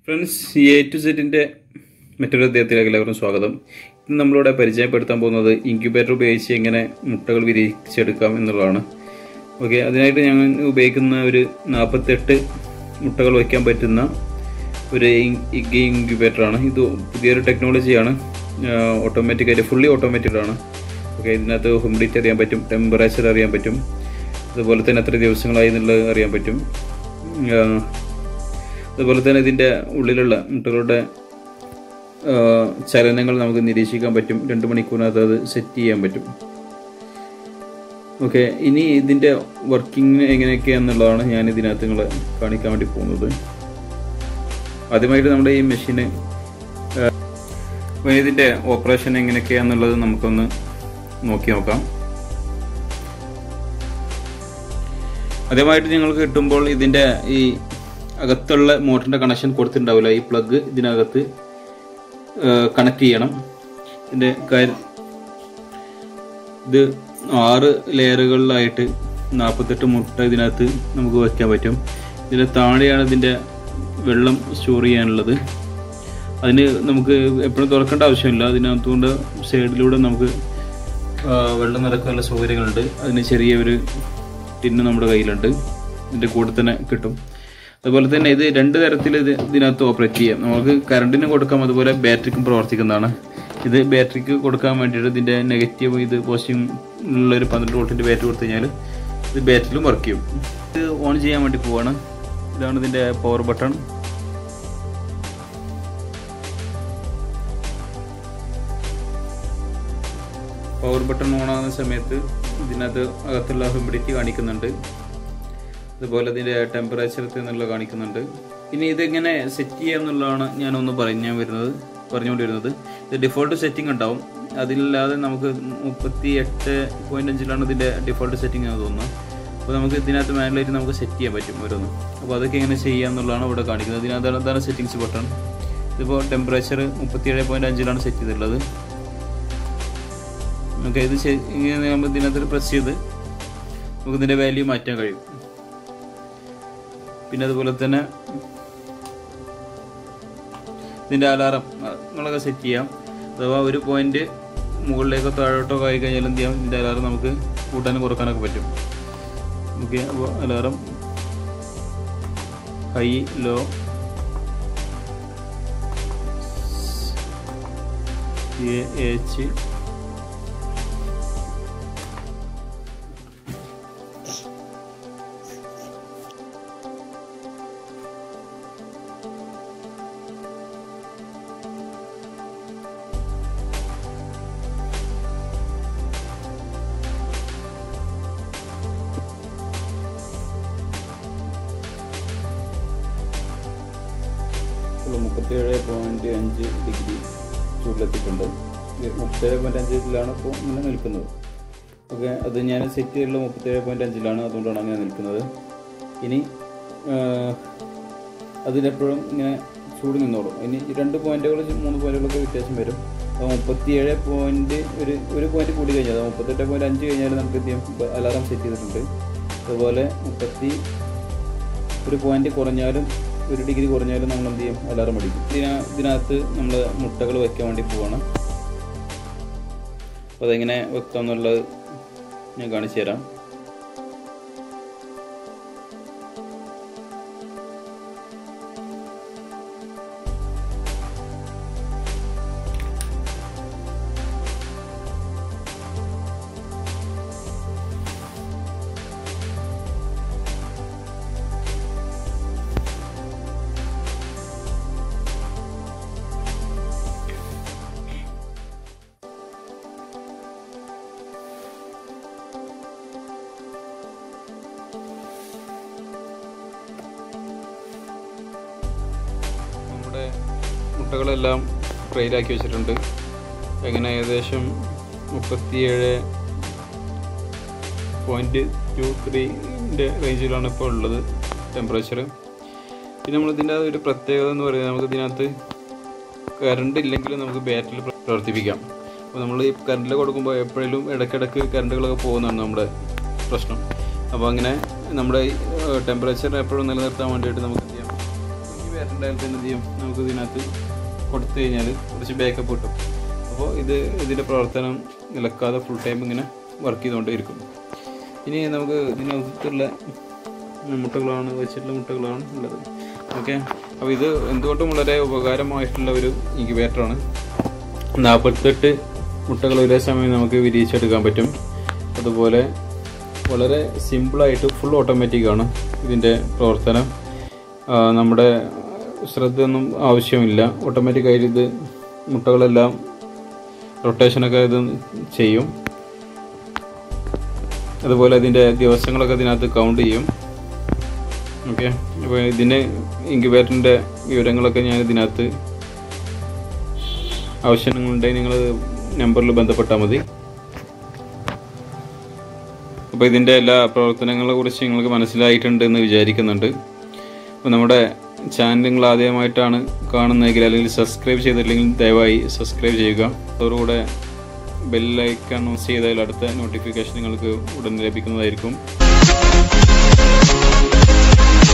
friends A to സെറ്റിൻ്റെ മറ്റൊരു അദ്ദേഹത്തിലേക്ക് എല്ലാവർക്കും സ്വാഗതം ഇന്ന് നമ്മളിവിടെ പരിചയപ്പെടുത്താൻ പോകുന്നത് ഇൻക്യുബേറ്റർ ഉപയോഗിച്ച് എങ്ങനെ മുട്ടകൾ വിരിയിച്ചെടുക്കാം എന്നുള്ളതാണ് ഓക്കെ അതിനായിട്ട് ഞങ്ങൾ ഉപയോഗിക്കുന്ന ഒരു നാൽപ്പത്തെട്ട് മുട്ടകൾ വയ്ക്കാൻ പറ്റുന്ന ഒരു ഇഗ് ഇൻക്യുബേറ്ററാണ് ഇത് പുതിയൊരു ടെക്നോളജിയാണ് ഓട്ടോമാറ്റിക്കായിട്ട് ഫുള്ളി ഓട്ടോമാറ്റഡ് ആണ് ഓക്കെ ഇതിനകത്ത് ഹ്യൂമിഡിറ്റി അറിയാൻ പറ്റും ടെമ്പറേച്ചർ അറിയാൻ പറ്റും അതുപോലെ തന്നെ എത്ര ദിവസങ്ങളായി എന്നുള്ളത് അറിയാൻ പറ്റും ആ, അതുപോലെ തന്നെ ഇതിൻ്റെ ഉള്ളിലുള്ള മുട്ടകളുടെ ആ, ചലനങ്ങൾ നമുക്ക് നിരീക്ഷിക്കാൻ പറ്റും രണ്ട് മണിക്കൂറിനകത്ത് അത് സെറ്റ് ചെയ്യാൻ പറ്റും ഓക്കെ ഇനി ഇതിൻ്റെ വർക്കിംഗ് എങ്ങനെയൊക്കെയാണെന്നുള്ളതാണ് ഞാൻ ഇതിനകത്ത് നിങ്ങളെ കാണിക്കാൻ വേണ്ടി പോകുന്നത് ആദ്യമായിട്ട് നമ്മുടെ ഈ മെഷീന് അപ്പോൾ ഇതിൻ്റെ ഓപ്പറേഷൻ എങ്ങനെയൊക്കെയാണെന്നുള്ളത് നമുക്കൊന്ന് നോക്കി നോക്കാം ആദ്യമായിട്ട് നിങ്ങൾക്ക് കിട്ടുമ്പോൾ ഇതിൻ്റെ ഈ അകത്തുള്ള മോട്ടറിൻ്റെ കണക്ഷൻ കൊടുത്തിട്ടുണ്ടാവില്ല ഈ പ്ലഗ് ഇതിനകത്ത് കണക്ട് ചെയ്യണം ഇതിൻ്റെ കാര്യം ഇത് ആറ് ലെയറുകളിലായിട്ട് നാൽപ്പത്തെട്ട് മുട്ട ഇതിനകത്ത് നമുക്ക് വയ്ക്കാൻ പറ്റും ഇതിൻ്റെ താഴെയാണ് ഇതിൻ്റെ വെള്ളം സ്റ്റോർ ചെയ്യാനുള്ളത് അതിന് നമുക്ക് എപ്പോഴും തുറക്കേണ്ട ആവശ്യമില്ല അതിനകത്തുകൊണ്ട് സൈഡിലൂടെ നമുക്ക് ആ, വെള്ളം നിറക്കാനുള്ള സൗകര്യങ്ങളുണ്ട് അതിന് ചെറിയ ഒരു ടിന്ന് നമ്മുടെ കയ്യിലുണ്ട് ഇതിൻ്റെ കൂടെ തന്നെ കിട്ടും അതുപോലെ തന്നെ ഇത് രണ്ട് തരത്തിൽ ഇത് ഇതിനകത്ത് ഓപ്പറേറ്റ് ചെയ്യാം നമുക്ക് കറണ്ടിന് കൊടുക്കാം അതുപോലെ ബാറ്ററിക്കും പ്രവർത്തിക്കുന്നതാണ് ഇത് ബാറ്ററിക്ക് കൊടുക്കാൻ വേണ്ടിയിട്ട് ഇതിൻ്റെ നെഗറ്റീവ് ഇത് പോസിറ്റീവ് ഉള്ള ഒരു പന്ത്രണ്ട് വോൾട്ടിൻ്റെ ബാറ്ററി കൊടുത്തു കഴിഞ്ഞാൽ ഇത് ബാറ്ററിയിലും വർക്ക് ചെയ്യും ഇത് ഓൺ ചെയ്യാൻ വേണ്ടി പോവാണ് ഇതാണ് ഇതിൻ്റെ power button power button on ആകുന്ന സമയത്ത് ഇതിനകത്ത് അകത്തുള്ള ഹ്യൂമിഡിറ്റി കാണിക്കുന്നുണ്ട് അതുപോലെ ഇതിൻ്റെ ടെമ്പറേച്ചർ എന്നുള്ള കാണിക്കുന്നുണ്ട് ഇനി ഇതെങ്ങനെ സെറ്റ് ചെയ്യുക എന്നുള്ളതാണ് ഞാനൊന്ന് പറഞ്ഞു വരുന്നത് പറഞ്ഞുകൊണ്ട് വരുന്നത് ഇത് ഡിഫോൾട്ട് സെറ്റിംഗ് ഉണ്ടാവും അതിലല്ലാതെ നമുക്ക് മുപ്പത്തി എട്ട് പോയിന്റ് അഞ്ചിലാണ് ഇതിൻ്റെ ഡിഫോൾട്ട് സെറ്റിംഗ് എന്ന് തോന്നുന്നു അപ്പോൾ നമുക്ക് ഇതിനകത്ത് മാനുവലായിട്ട് നമുക്ക് സെറ്റ് ചെയ്യാൻ പറ്റും ഓരോന്ന് അപ്പോൾ അതൊക്കെ എങ്ങനെ ചെയ്യുക എന്നുള്ളതാണ് ഇവിടെ കാണിക്കുന്നത് ഇതിനകത്താണ് അതാണ് സെറ്റിങ്സ് ബട്ടൺ ഇതിപ്പോൾ ടെമ്പറേച്ചർ മുപ്പത്തിയേഴ് പോയിന്റ് അഞ്ചിലാണ് സെറ്റ് ചെയ്തിട്ടുള്ളത് നമുക്ക് ഇത് ശരി- ഇങ്ങനെ നമ്മൾ ഇതിനകത്ത് പ്രസ് ചെയ്ത് നമുക്ക് ഇതിൻ്റെ വാല്യൂ മാറ്റാൻ കഴിയും പിന്നെ അതുപോലെ തന്നെ ഇതിൻ്റെ അലാറം നിങ്ങളൊക്കെ സെറ്റ് ചെയ്യാം അഥവാ ഒരു പോയിന്റ് മുകളിലേക്കോ താഴോട്ടോ ആയി കഴിഞ്ഞാൽ എന്ത് ചെയ്യാം ഇതിൻ്റെ അലാറം നമുക്ക് കൂട്ടാനും കുറക്കാനൊക്കെ പറ്റും ഓക്കെ അപ്പോൾ alarm high low A H മുപ്പത്തിയേഴ് പോയിന്റ് അഞ്ച് ഡിഗ്രി ചൂടിലെത്തിയിട്ടുണ്ട് മുപ്പത്തേഴ് പോയിന്റ് അഞ്ചിലാണ് ഇപ്പോൾ ഇങ്ങനെ നിൽക്കുന്നത് ഓക്കെ അത് ഞാൻ സെറ്റ് ചെയ്തിട്ടുള്ള മുപ്പത്തേഴ് പോയിന്റ് അഞ്ചിലാണ് അതുകൊണ്ടാണ് അങ്ങനെ നിൽക്കുന്നത് ഇനി അതിലെപ്പോഴും ഇങ്ങനെ ചൂട് നിന്നോളും ഇനി ഈ രണ്ട് പോയിന്റുകൾ മൂന്ന് പോയിന്റുകളൊക്കെ വ്യത്യാസം വരും അപ്പോൾ മുപ്പത്തിയേഴ് പോയിന്റ് ഒരു ഒരു പോയിന്റ് കൂടി കഴിഞ്ഞാൽ അതായത് മുപ്പത്തെട്ട് പോയിന്റ് അഞ്ച് കഴിഞ്ഞാൽ നമുക്ക് എന്ത് ചെയ്യും അലാറം സെറ്റ് ചെയ്തിട്ടുണ്ട് അതുപോലെ മുപ്പത്തി ഒരു പോയിന്റ് കുറഞ്ഞാലും ഒരു ഡിഗ്രി കുറഞ്ഞാലും നമ്മൾ എന്ത് ചെയ്യും അലാറം അടിക്കും ഇതിന ഇതിനകത്ത് നമ്മൾ മുട്ടകൾ വെക്കാൻ വേണ്ടി പോവാണ് അപ്പോൾ അതെങ്ങനെ വെക്കാം എന്നുള്ളത് ഞാൻ കാണിച്ചു തരാം നമ്മുടെ മുട്ടകളെല്ലാം ട്രെയിലാക്കി വെച്ചിട്ടുണ്ട് എങ്ങനെ ഏകദേശം മുപ്പത്തിയേഴ് പോയിൻറ്റ് ടു ത്രീൻ്റെ റേഞ്ചിലാണ് ഇപ്പോൾ ഉള്ളത് ടെമ്പറേച്ചർ പിന്നെ നമ്മളിതിൻ്റെ ഒരു പ്രത്യേകത എന്ന് പറയുന്നത് നമുക്ക് ഇതിനകത്ത് കറണ്ട് ഇല്ലെങ്കിലും നമുക്ക് ബാറ്ററിയിൽ പ്രവർത്തിപ്പിക്കാം അപ്പോൾ നമ്മൾ ഈ കറണ്ടിൽ കൊടുക്കുമ്പോൾ എപ്പോഴും ഇടയ്ക്കിടയ്ക്ക് കറണ്ടുകളൊക്കെ പോകുന്നതാണ് നമ്മുടെ പ്രശ്നം അപ്പോൾ അങ്ങനെ നമ്മുടെ ടെമ്പറേച്ചർ എപ്പോഴും നിലനിർത്താൻ വേണ്ടിയിട്ട് നമുക്ക് എന്ത് ചെയ്യാം ഈ ഉണ്ടായാൽ തന്നെ എന്ത് ചെയ്യും നമുക്ക് ഇതിനകത്ത് കൊടുത്തു കഴിഞ്ഞാൽ കുറച്ച് ബാക്കപ്പ് കിട്ടും അപ്പോൾ ഇത് ഇതിൻ്റെ പ്രവർത്തനം നിലക്കാതെ ഫുൾ ടൈം ഇങ്ങനെ വർക്ക് ചെയ്തുകൊണ്ടേയിരിക്കും ഇനി നമുക്ക് ഇതിനകത്തുള്ള മുട്ടകളാണ് വെച്ചിട്ടുള്ള മുട്ടകളാണ് ഉള്ളത് ഓക്കെ അപ്പോൾ ഇത് എന്തുകൊണ്ടും വളരെ ഉപകാരമായിട്ടുള്ള ഒരു ഇൻക്യുബേറ്ററാണ് നാൽപ്പത്തെട്ട് മുട്ടകൾ ഒരേ സമയം നമുക്ക് വിരിയിച്ചെടുക്കാൻ പറ്റും അതുപോലെ വളരെ സിമ്പിളായിട്ട് ഫുൾ ഓട്ടോമാറ്റിക് ആണ് ഇതിൻ്റെ പ്രവർത്തനം ആ, നമ്മുടെ ശ്രദ്ധയൊന്നും ആവശ്യമില്ല ഓട്ടോമാറ്റിക്കായിട്ട് ഇത് മുട്ടകളെല്ലാം റൊട്ടേഷനൊക്കെ ഇത് ചെയ്യും അതുപോലെ അതിൻ്റെ ദിവസങ്ങളൊക്കെ ഇതിനകത്ത് കൗണ്ട് ചെയ്യും ഓക്കെ അപ്പോൾ ഇതിന് ഇൻക്യുബേറ്ററിൻ്റെ വിവരങ്ങളൊക്കെ ഞാൻ ഇതിനകത്ത് ആവശ്യങ്ങളുണ്ടെങ്കിൽ നിങ്ങൾ നമ്പറിൽ ബന്ധപ്പെട്ടാൽ മതി അപ്പോൾ ഇതിൻ്റെ എല്ലാ പ്രവർത്തനങ്ങളെ കുറിച്ച് നിങ്ങൾക്ക് മനസ്സിലായിട്ടുണ്ട് എന്ന് വിചാരിക്കുന്നുണ്ട് അപ്പോൾ നമ്മുടെ ചാനൽ നിങ്ങൾ ആദ്യമായിട്ടാണ് കാണുന്നതെങ്കിൽ അല്ലെങ്കിൽ സബ്സ്ക്രൈബ് ചെയ്തില്ലെങ്കിൽ ദയവായി സബ്സ്ക്രൈബ് ചെയ്യുക അതോടുകൂടെ ബെല്ലൈക്കൺ ഓസ് ചെയ്താൽ അടുത്ത നോട്ടിഫിക്കേഷൻ നിങ്ങൾക്ക് ഉടൻ ലഭിക്കുന്നതായിരിക്കും